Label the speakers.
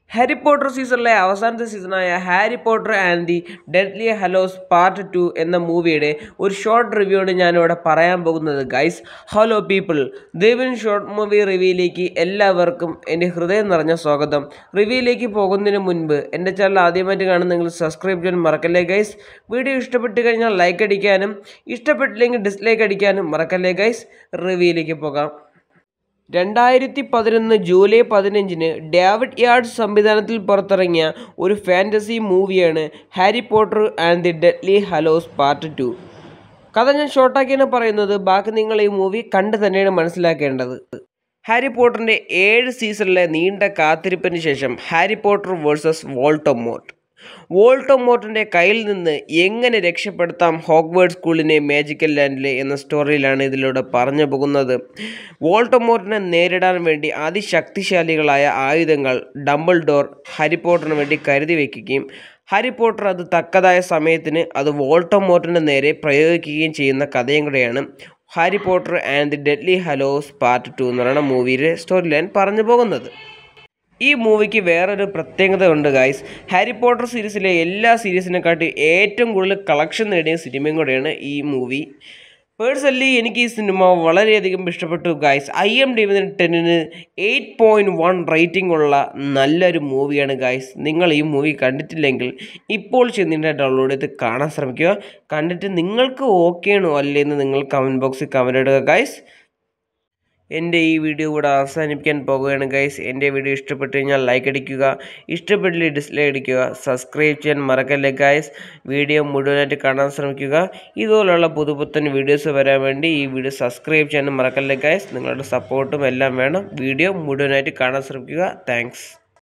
Speaker 1: Harry Potter സീസണിലെ അവസാനത്തെ സീസണായ Harry Potter and the deadly hallows part two എന്ന മൂവിയുടെ ഒരു ഷോർട്ട് റിവ്യൂ ആണ് ഞാനിവിടെ പറയാൻ പോകുന്നത് ഗൈസ് ഹലോ പീപ്പിൾ ദേവിൻ ഷോർട്ട് മൂവി റിവ്യൂയിലേക്ക് എല്ലാവർക്കും എൻ്റെ ഹൃദയം നിറഞ്ഞ സ്വാഗതം റിവ്യൂയിലേക്ക് പോകുന്നതിന് മുൻപ് എൻ്റെ ചാനൽ ആദ്യമായിട്ട് കാണുന്നെങ്കിൽ സബ്സ്ക്രൈബ് ചെയ്യാൻ മറക്കല്ലേ ഗൈസ് വീഡിയോ ഇഷ്ടപ്പെട്ട് കഴിഞ്ഞാൽ ലൈക്ക് അടിക്കാനും ഇഷ്ടപ്പെട്ടില്ലെങ്കിൽ ഡിസ്ലൈക്ക് അടിക്കാനും മറക്കല്ലേ ഗൈസ് റിവ്യൂയിലേക്ക് പോകാം രണ്ടായിരത്തി പതിനൊന്ന് ജൂലൈ പതിനഞ്ചിന് ഡേവിഡ് യാർഡ് സംവിധാനത്തിൽ പുറത്തിറങ്ങിയ ഒരു ഫാൻറ്റസി മൂവിയാണ് Harry Potter and the deadly hallows part two കഥ ഞാൻ ഷോർട്ടാക്കിയാണ് പറയുന്നത് ബാക്കി നിങ്ങൾ ഈ മൂവി കണ്ട് തന്നെയാണ് മനസ്സിലാക്കേണ്ടത് ഹാരി പോട്ടറിൻ്റെ ഏഴ് സീസണിലെ നീണ്ട കാത്തിരിപ്പിന് ശേഷം ഹാരി പോട്ടർ വേഴ്സസ് വോൾട്ടോമോർട്ട് വോൾട്ടോമോർട്ടിൻ്റെ കയ്യിൽ നിന്ന് എങ്ങനെ രക്ഷപ്പെടുത്താം ഹോഗ്വേർഡ് സ്കൂളിനെ മാജിക്കൽ ലാൻഡിലെ എന്ന സ്റ്റോറിയിലാണ് ഇതിലൂടെ പറഞ്ഞു പോകുന്നത് വോൾട്ടോമോർട്ടിനെ നേരിടാൻ വേണ്ടി അതിശക്തിശാലികളായ ആയുധങ്ങൾ ഡംബിൾ ഡോർ ഹാരി പോട്ടറിന് വേണ്ടി കരുതി വയ്ക്കുകയും ഹാരി പോട്ടർ അത് തക്കതായ സമയത്തിന് അത് വോൾട്ടോമോർട്ടിന് നേരെ പ്രയോഗിക്കുകയും ചെയ്യുന്ന കഥയും കൂടെയാണ് Harry Potter and the deadly hallows part two എന്ന് പറയുന്ന മൂവിയിലെ സ്റ്റോറി ലൈൻ പറഞ്ഞു പോകുന്നത് ഈ മൂവിക്ക് വേറൊരു പ്രത്യേകത ഉണ്ട് ഗൈസ് ഹാരി പോട്ടർ സീരീസിലെ എല്ലാ സീരീസിനെക്കാട്ടി ഏറ്റവും കൂടുതൽ കളക്ഷൻ നേടിയ സിനിമയും കൂടെയാണ് ഈ മൂവി പേഴ്സണലി എനിക്ക് ഈ സിനിമ വളരെയധികം ഇഷ്ടപ്പെട്ടു ഗൈസ് ഐ എം ഡി ടെന്നിന് എയ്റ്റ് പോയിൻറ്റ് വൺ റേറ്റിംഗ് ഉള്ള നല്ലൊരു മൂവിയാണ് ഗൈസ് നിങ്ങൾ ഈ മൂവി കണ്ടിട്ടില്ലെങ്കിൽ ഇപ്പോൾ ചെന്നിട്ട് ഡൗൺലോഡ് ചെയ്ത് കാണാൻ ശ്രമിക്കുക കണ്ടിട്ട് നിങ്ങൾക്ക് ഓക്കെയാണോ അല്ലേന്ന് നിങ്ങൾ കമൻറ്റ് ബോക്സിൽ കമൻറ്റ് ഇടുക ഗൈസ് എൻ്റെ ഈ വീഡിയോ കൂടെ അവസാനിപ്പിക്കാൻ പോകുകയാണ് ഗൈസ് എൻ്റെ വീഡിയോ ഇഷ്ടപ്പെട്ട് കഴിഞ്ഞാൽ ലൈക്ക് അടിക്കുക ഇഷ്ടപ്പെട്ടില്ല ഡിസ്ലൈക്ക് അടിക്കുക സബ്സ്ക്രൈബ് ചെയ്യാൻ മറക്കല്ലേ ഗൈസ് വീഡിയോ മുഴുവനായിട്ട് കാണാൻ ശ്രമിക്കുക ഇതുപോലുള്ള പുതുപുത്തൻ വീഡിയോസ് വരാൻ വേണ്ടി ഈ വീഡിയോ സബ്സ്ക്രൈബ് ചെയ്യാനും മറക്കല്ലേ ഗൈസ് നിങ്ങളുടെ സപ്പോർട്ടും എല്ലാം വേണം വീഡിയോ മുഴുവനായിട്ട് കാണാൻ ശ്രമിക്കുക താങ്ക്സ്